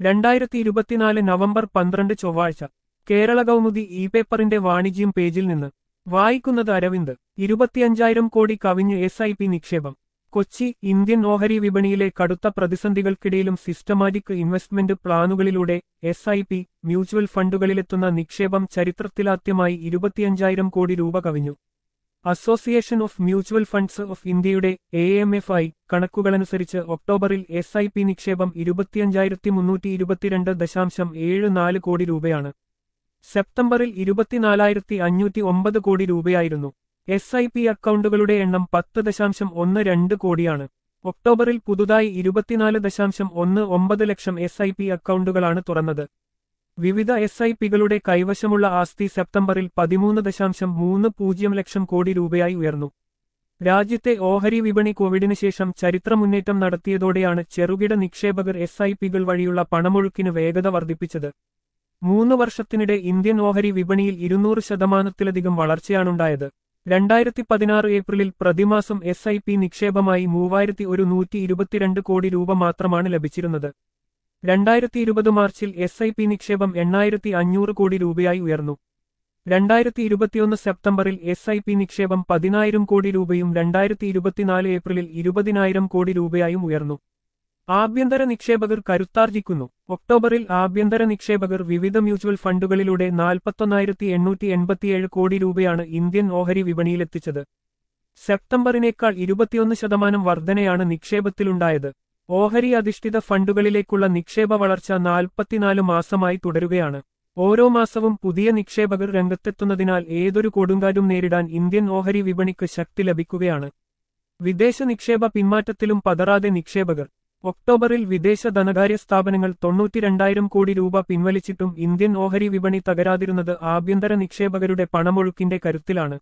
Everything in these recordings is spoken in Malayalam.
രണ്ടായിരത്തി ഇരുപത്തിനാല് നവംബർ പന്ത്രണ്ട് ചൊവ്വാഴ്ച കേരള കൗമുദി ഇ പേപ്പറിന്റെ വാണിജ്യം പേജിൽ നിന്ന് വായിക്കുന്നത് അരവിന്ദ് ഇരുപത്തിയഞ്ചായിരം കോടി കവിഞ്ഞ് എസ് ഐ പി നിക്ഷേപം കൊച്ചി ഇന്ത്യൻ ഓഹരി വിപണിയിലെ കടുത്ത പ്രതിസന്ധികൾക്കിടയിലും സിസ്റ്റമാറ്റിക് ഇൻവെസ്റ്റ്മെന്റ് പ്ലാനുകളിലൂടെ എസ് ഐ പി മ്യൂച്വൽ ഫണ്ടുകളിലെത്തുന്ന നിക്ഷേപം ചരിത്രത്തിലാദ്യമായി ഇരുപത്തിയഞ്ചായിരം കോടി രൂപ കവിഞ്ഞു association of mutual funds of ഇന്ത്യയുടെ എ എം എഫ് ഐ കണക്കുകളനുസരിച്ച് ഒക്ടോബറിൽ എസ് ഐ പി നിക്ഷേപം ഇരുപത്തിയഞ്ചായിരത്തി മുന്നൂറ്റി ഇരുപത്തിരണ്ട് ദശാംശം ഏഴ് നാല് കോടി രൂപയാണ് സെപ്റ്റംബറിൽ ഇരുപത്തിനാലായിരത്തി അഞ്ഞൂറ്റി ഒമ്പത് കോടി രൂപയായിരുന്നു എസ് ഐ പി അക്കൗണ്ടുകളുടെ എണ്ണം പത്ത് ദശാംശം ഒന്ന് രണ്ട് കോടിയാണ് ഒക്ടോബറിൽ പുതുതായി ഇരുപത്തിനാല് ദശാംശം ഒന്ന് ഒമ്പത് ലക്ഷം എസ് ഐ പി അക്കൗണ്ടുകളാണ് തുറന്നത് വിവിധ എസ് ഐ പികളുടെ കൈവശമുള്ള ആസ്തി സെപ്റ്റംബറിൽ പതിമൂന്ന് ദശാംശം മൂന്ന് പൂജ്യം ലക്ഷം കോടി രൂപയായി ഉയർന്നു രാജ്യത്തെ ഓഹരി വിപണി കോവിഡിന് ശേഷം ചരിത്ര മുന്നേറ്റം നടത്തിയതോടെയാണ് ചെറുകിട നിക്ഷേപകർ എസ് ഐ പികൾ വഴിയുള്ള പണമൊഴുക്കിന് വേഗത വർദ്ധിപ്പിച്ചത് മൂന്ന് വർഷത്തിനിടെ ഇന്ത്യൻ ഓഹരി വിപണിയിൽ ഇരുന്നൂറ് ശതമാനത്തിലധികം വളർച്ചയാണുണ്ടായത് രണ്ടായിരത്തി പതിനാറ് ഏപ്രിലിൽ പ്രതിമാസം എസ് ഐ പി നിക്ഷേപമായി മൂവായിരത്തി ഒരു നൂറ്റി ഇരുപത്തിരണ്ട് കോടി രൂപ മാത്രമാണ് ലഭിച്ചിരുന്നത് രണ്ടായിരത്തി ഇരുപത് മാർച്ചിൽ എസ് ഐ പി നിക്ഷേപം എണ്ണായിരത്തി അഞ്ഞൂറ് കോടി രൂപയായി ഉയർന്നു രണ്ടായിരത്തി ഇരുപത്തിയൊന്ന് സെപ്റ്റംബറിൽ എസ് ഐ പി നിക്ഷേപം പതിനായിരം കോടി രൂപയും രണ്ടായിരത്തി ഇരുപത്തിനാല് ഏപ്രിലിൽ ഇരുപതിനായിരം കോടി രൂപയായും ഉയർന്നു ആഭ്യന്തര നിക്ഷേപകർ കരുത്താർജിക്കുന്നു ഒക്ടോബറിൽ ആഭ്യന്തര നിക്ഷേപകർ വിവിധ മ്യൂച്വൽ ഫണ്ടുകളിലൂടെ നാൽപ്പത്തൊന്നായിരത്തി എണ്ണൂറ്റി എൺപത്തിയേഴ് കോടി രൂപയാണ് ഇന്ത്യൻ ഓഹരി വിപണിയിലെത്തിച്ചത് സെപ്റ്റംബറിനേക്കാൾ ഇരുപത്തിയൊന്ന് ശതമാനം വർധനയാണ് നിക്ഷേപത്തിലുണ്ടായത് ഓഹരി അധിഷ്ഠിത ഫണ്ടുകളിലേക്കുള്ള നിക്ഷേപ വളർച്ച നാൽപ്പത്തിനാല് മാസമായി തുടരുകയാണ് ഓരോ മാസവും പുതിയ നിക്ഷേപകർ രംഗത്തെത്തുന്നതിനാൽ ഏതൊരു കൊടുങ്കാറ്റും നേരിടാൻ ഇന്ത്യൻ ഓഹരി വിപണിക്ക് ശക്തി ലഭിക്കുകയാണ് വിദേശ നിക്ഷേപ പിന്മാറ്റത്തിലും പതറാതെ നിക്ഷേപകർ ഒക്ടോബറിൽ വിദേശ ധനകാര്യ സ്ഥാപനങ്ങൾ തൊണ്ണൂറ്റിരണ്ടായിരം കോടി രൂപ പിൻവലിച്ചിട്ടും ഇന്ത്യൻ ഓഹരി വിപണി തകരാതിരുന്നത് ആഭ്യന്തര നിക്ഷേപകരുടെ പണമൊഴുക്കിന്റെ കരുത്തിലാണ്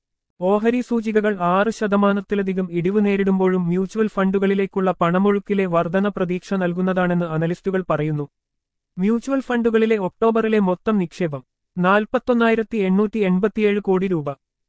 ഓഹരി സൂചികകൾ ആറ് ശതമാനത്തിലധികം ഇടിവ് നേരിടുമ്പോഴും മ്യൂച്വൽ ഫണ്ടുകളിലേക്കുള്ള പണമൊഴുക്കിലെ വർധന പ്രതീക്ഷ നൽകുന്നതാണെന്ന് അനലിസ്റ്റുകൾ പറയുന്നു മ്യൂച്വൽ ഫണ്ടുകളിലെ ഒക്ടോബറിലെ മൊത്തം നിക്ഷേപം നാൽപ്പത്തൊന്നായിരത്തി എണ്ണൂറ്റി എൺപത്തിയേഴ് കോടി രൂപ